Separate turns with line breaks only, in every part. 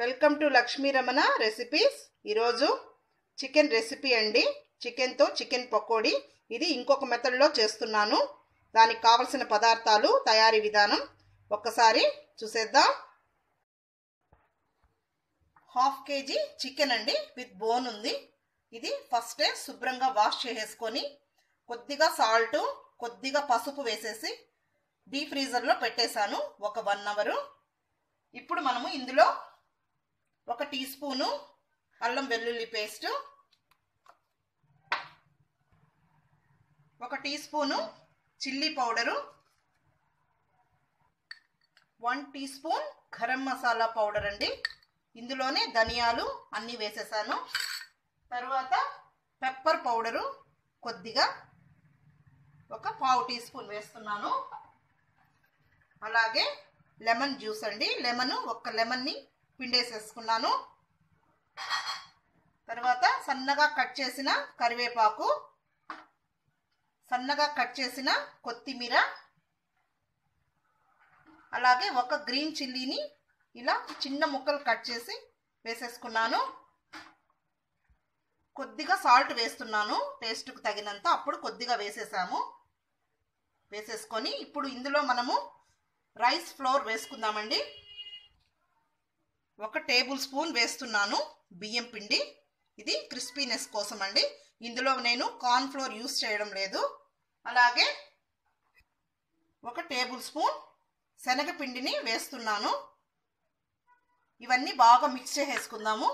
welcome to Lakshmi Ramana recipes ఈరోజు chicken recipe అండి చికెన్తో చికెన్ పకోడీ ఇది ఇంకొక మెథడ్లో చేస్తున్నాను దానికి కావలసిన పదార్థాలు తయారీ విధానం ఒక్కసారి చూసేద్దాం హాఫ్ కేజీ చికెన్ అండి విత్ బోన్ ఉంది ఇది ఫస్టే శుభ్రంగా వాష్ చేసేసుకొని కొద్దిగా సాల్ట్ కొద్దిగా పసుపు వేసేసి డీ ఫ్రీజర్లో పెట్టేశాను ఒక వన్ అవరు ఇప్పుడు మనము ఇందులో ఒక టీ స్పూను అల్లం వెల్లుల్లి పేస్ట్ ఒక teaspoon chilli powder one teaspoon garam masala powder అండి ఇందులోనే ధనియాలు అన్నీ వేసేసాను తర్వాత పెప్పర్ పౌడరు కొద్దిగా ఒక పావు టీ స్పూన్ వేస్తున్నాను అలాగే లెమన్ జ్యూస్ అండి లెమన్ ఒక లెమన్ని పిండేసేసుకున్నాను తర్వాత సన్నగా కట్ చేసిన కరివేపాకు సన్నగా కట్ చేసిన కొత్తిమీర అలాగే ఒక గ్రీన్ చిల్లీని ఇలా చిన్న ముక్కలు కట్ చేసి వేసేసుకున్నాను కొద్దిగా సాల్ట్ వేస్తున్నాను టేస్ట్కి తగినంత అప్పుడు కొద్దిగా వేసేసాము వేసేసుకొని ఇప్పుడు ఇందులో మనము రైస్ ఫ్లోర్ వేసుకుందామండి ఒక టేబుల్ స్పూన్ వేస్తున్నాను బియ్యం పిండి ఇది క్రిస్పీనెస్ కోసం అండి ఇందులో నేను కార్న్ ఫ్లోర్ యూస్ చేయడం లేదు అలాగే ఒక టేబుల్ స్పూన్ శనగపిండిని వేస్తున్నాను ఇవన్నీ బాగా మిక్స్ చేసేసుకుందాము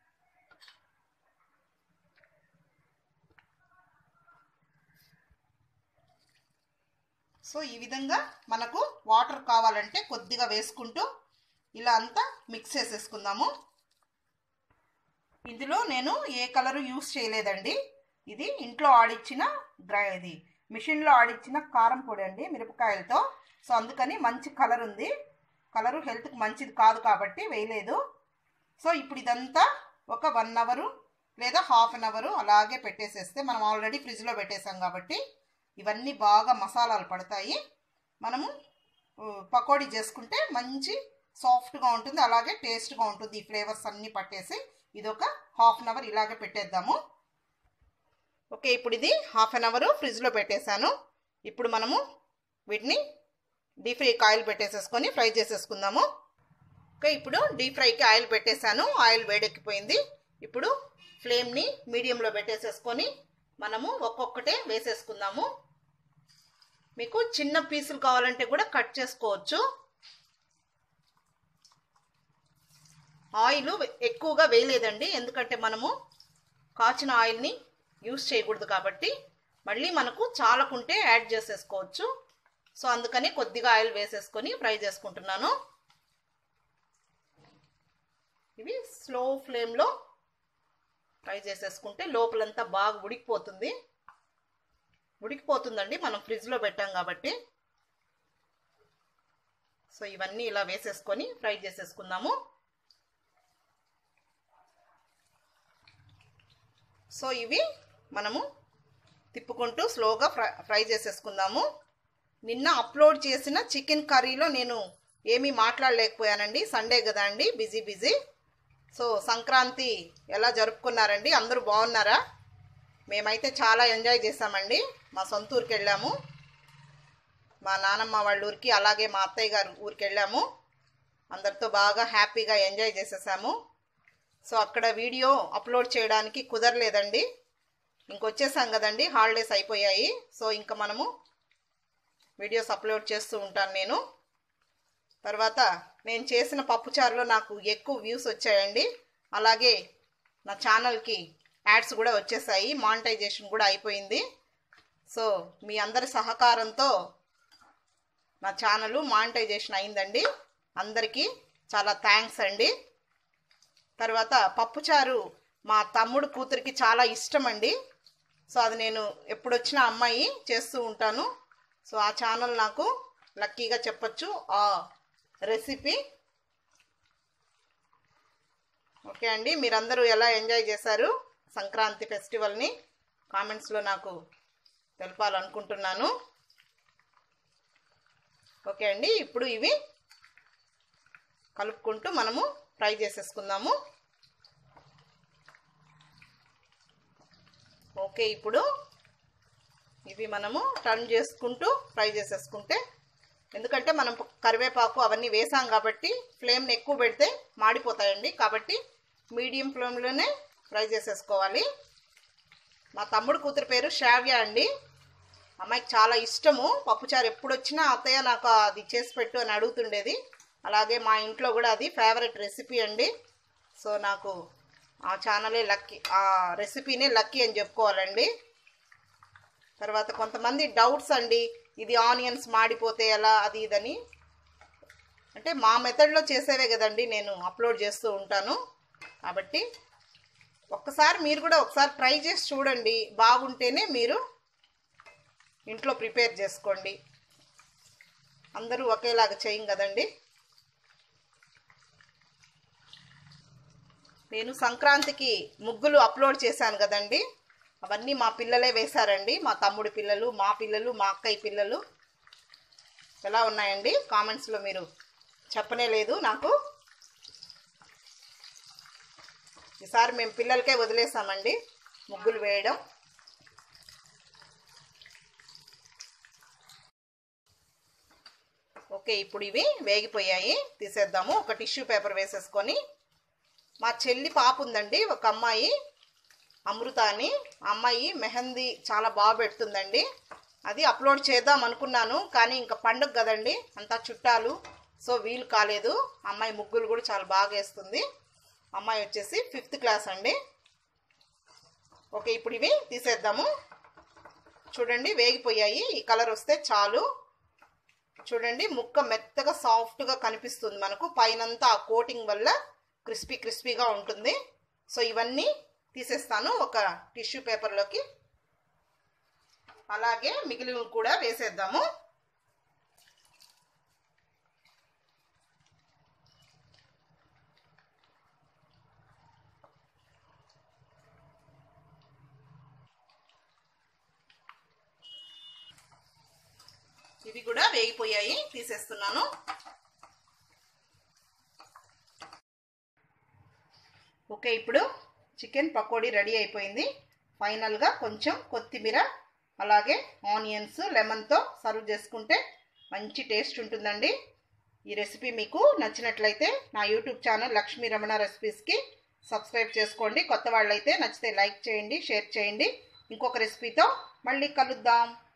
సో ఈ విధంగా మనకు వాటర్ కావాలంటే కొద్దిగా వేసుకుంటూ ఇలా అంతా మిక్స్ చేసేసుకుందాము ఇందులో నేను ఏ కలరు యూస్ చేయలేదండి ఇది ఇంట్లో ఆడిచ్చిన డ్రై ఇది మిషన్లో ఆడిచ్చిన కారం పొడి అండి మిరపకాయలతో సో అందుకని మంచి కలర్ ఉంది కలరు హెల్త్కి మంచిది కాదు కాబట్టి వేయలేదు సో ఇప్పుడు ఇదంతా ఒక వన్ అవరు లేదా హాఫ్ అన్ అవరు అలాగే పెట్టేసేస్తే మనం ఆల్రెడీ ఫ్రిడ్జ్లో పెట్టేసాం కాబట్టి ఇవన్నీ బాగా మసాలాలు పడతాయి మనము పకోడీ చేసుకుంటే మంచి సాఫ్ట్గా ఉంటుంది అలాగే టేస్ట్గా ఉంటుంది ఈ ఫ్లేవర్స్ అన్నీ పట్టేసి ఇది ఒక హాఫ్ అన్ అవర్ ఇలాగే పెట్టేద్దాము ఓకే ఇప్పుడు ఇది హాఫ్ అన్ అవర్ ఫ్రిడ్జ్లో పెట్టేశాను ఇప్పుడు మనము వీటిని డీప్ ఫ్రైకి ఆయిల్ పెట్టేసేసుకొని ఫ్రై చేసేసుకుందాము ఓకే ఇప్పుడు డీప్ ఫ్రైకి ఆయిల్ పెట్టేశాను ఆయిల్ వేడెక్కిపోయింది ఇప్పుడు ఫ్లేమ్ని మీడియంలో పెట్టేసేసుకొని మనము ఒక్కొక్కటే వేసేసుకుందాము మీకు చిన్న పీసులు కావాలంటే కూడా కట్ చేసుకోవచ్చు ఆయిల్ ఎక్కువగా వేయలేదండి ఎందుకంటే మనము కాచిన ఆయిల్ని యూస్ చేయకూడదు కాబట్టి మళ్ళీ మనకు చాలకుంటే యాడ్ చేసేసుకోవచ్చు సో అందుకని కొద్దిగా ఆయిల్ వేసేసుకొని ఫ్రై చేసుకుంటున్నాను ఇవి స్లో ఫ్లేమ్లో ఫ్రై చేసేసుకుంటే లోపలంతా బాగా ఉడికిపోతుంది ఉడికిపోతుందండి మనం ఫ్రిడ్జ్లో పెట్టాం కాబట్టి సో ఇవన్నీ ఇలా వేసేసుకొని ఫ్రై చేసేసుకుందాము సో ఇవి మనము తిప్పుకుంటూ స్లోగా ఫ్రై ఫ్రై చేసేసుకుందాము నిన్న అప్లోడ్ చేసిన చికెన్ కర్రీలో నేను ఏమీ మాట్లాడలేకపోయానండి సండే కదా అండి బిజీ బిజీ సో సంక్రాంతి ఎలా జరుపుకున్నారండి అందరూ బాగున్నారా మేమైతే చాలా ఎంజాయ్ చేసామండి మా సొంత ఊరికి వెళ్ళాము మా నానమ్మ వాళ్ళ ఊరికి అలాగే మా అత్తయ్య గారు ఊరికి వెళ్ళాము అందరితో బాగా హ్యాపీగా ఎంజాయ్ చేసేసాము సో అక్కడ వీడియో అప్లోడ్ చేయడానికి కుదరలేదండి ఇంకొచ్చేసాం కదండి హాలిడేస్ అయిపోయాయి సో ఇంకా మనము వీడియోస్ అప్లోడ్ చేస్తూ ఉంటాను నేను తర్వాత నేను చేసిన పప్పుచారులో నాకు ఎక్కువ వ్యూస్ వచ్చాయండి అలాగే నా ఛానల్కి యాడ్స్ కూడా వచ్చేసాయి మానిటైజేషన్ కూడా అయిపోయింది సో మీ అందరి సహకారంతో నా ఛానల్ మానిటైజేషన్ అయిందండి అందరికీ చాలా థ్యాంక్స్ అండి తర్వాత పప్పుచారు మా తమ్ముడు కూతురికి చాలా ఇష్టం అండి సో అది నేను ఎప్పుడొచ్చినా అమ్మాయి చేస్తూ ఉంటాను సో ఆ ఛానల్ నాకు లక్కీగా చెప్పచ్చు ఆ రెసిపీ ఓకే అండి మీరందరూ ఎలా ఎంజాయ్ చేశారు సంక్రాంతి ఫెస్టివల్ని కామెంట్స్లో నాకు తెలపాలనుకుంటున్నాను ఓకే అండి ఇప్పుడు ఇవి కలుపుకుంటూ మనము ఫ్రై చేసేసుకుందాము ఓకే ఇప్పుడు ఇవి మనము టర్న్ చేసుకుంటూ ఫ్రై చేసేసుకుంటే ఎందుకంటే మనం కరివేపాకు అవన్నీ వేసాం కాబట్టి ఫ్లేమ్ని ఎక్కువ పెడితే మాడిపోతాయండి కాబట్టి మీడియం ఫ్లేమ్లోనే ఫ్రై చేసేసుకోవాలి మా తమ్ముడు కూతురు పేరు శ్రావ్య అండి అమ్మాయికి చాలా ఇష్టము పప్పుచారు ఎప్పుడు వచ్చినా అత్తయ్య నాకు అది చేసి పెట్టు అని అడుగుతుండేది అలాగే మా ఇంట్లో కూడా అది ఫేవరెట్ రెసిపీ అండి సో నాకు ఆ ఛానలే లక్కీ ఆ రెసిపీనే లక్కీ అని చెప్పుకోవాలండి తర్వాత కొంతమంది డౌట్స్ అండి ఇది ఆనియన్స్ మాడిపోతే ఎలా అది ఇదని అంటే మా మెథడ్లో చేసేవే కదండి నేను అప్లోడ్ చేస్తూ ఉంటాను కాబట్టి ఒక్కసారి మీరు కూడా ఒకసారి ట్రై చేసి చూడండి బాగుంటేనే మీరు ఇంట్లో ప్రిపేర్ చేసుకోండి అందరూ ఒకేలాగా చేయం కదండి నేను సంక్రాంతికి ముగ్గులు అప్లోడ్ చేశాను కదండి అవన్నీ మా పిల్లలే వేశారండి మా తమ్ముడి పిల్లలు మా పిల్లలు మా అక్కయ్య పిల్లలు ఎలా ఉన్నాయండి కామెంట్స్లో మీరు చెప్పనే లేదు నాకు ఈసారి మేము పిల్లలకే వదిలేసామండి ముగ్గులు వేయడం ఓకే ఇప్పుడు ఇవి వేగిపోయాయి తీసేద్దాము ఒక టిష్యూ పేపర్ వేసేసుకొని మా చెల్లి పాప ఉందండి ఒక అమ్మాయి అమృత అని అమ్మాయి మెహందీ చాలా బాగా పెడుతుందండి అది అప్లోడ్ చేద్దాం అనుకున్నాను కానీ ఇంకా పండుగ కదండి అంతా చుట్టాలు సో వీలు కాలేదు అమ్మాయి ముగ్గులు కూడా చాలా బాగా వేస్తుంది అమ్మాయి వచ్చేసి ఫిఫ్త్ క్లాస్ అండి ఓకే ఇప్పుడు ఇవి తీసేద్దాము చూడండి వేగిపోయాయి ఈ కలర్ వస్తే చాలు చూడండి ముక్క మెత్తగా సాఫ్ట్గా కనిపిస్తుంది మనకు పైనంతా ఆ కోటింగ్ వల్ల క్రిస్పీ క్రిస్పీగా ఉంటుంది సో ఇవన్నీ తీసేస్తాను ఒక టిష్యూ పేపర్లోకి అలాగే మిగిలిన కూడా వేసేద్దాము ఇవి కూడా వేగిపోయాయి తీసేస్తున్నాను ఓకే ఇప్పుడు చికెన్ పకోడీ రెడీ అయిపోయింది ఫైనల్గా కొంచెం కొత్తిమీర అలాగే ఆనియన్స్ లెమన్తో సర్వ్ చేసుకుంటే మంచి టేస్ట్ ఉంటుందండి ఈ రెసిపీ మీకు నచ్చినట్లయితే నా యూట్యూబ్ ఛానల్ లక్ష్మీ రమణ రెసిపీస్కి సబ్స్క్రైబ్ చేసుకోండి కొత్త వాళ్ళైతే నచ్చితే లైక్ చేయండి షేర్ చేయండి ఇంకొక రెసిపీతో మళ్ళీ కలుద్దాం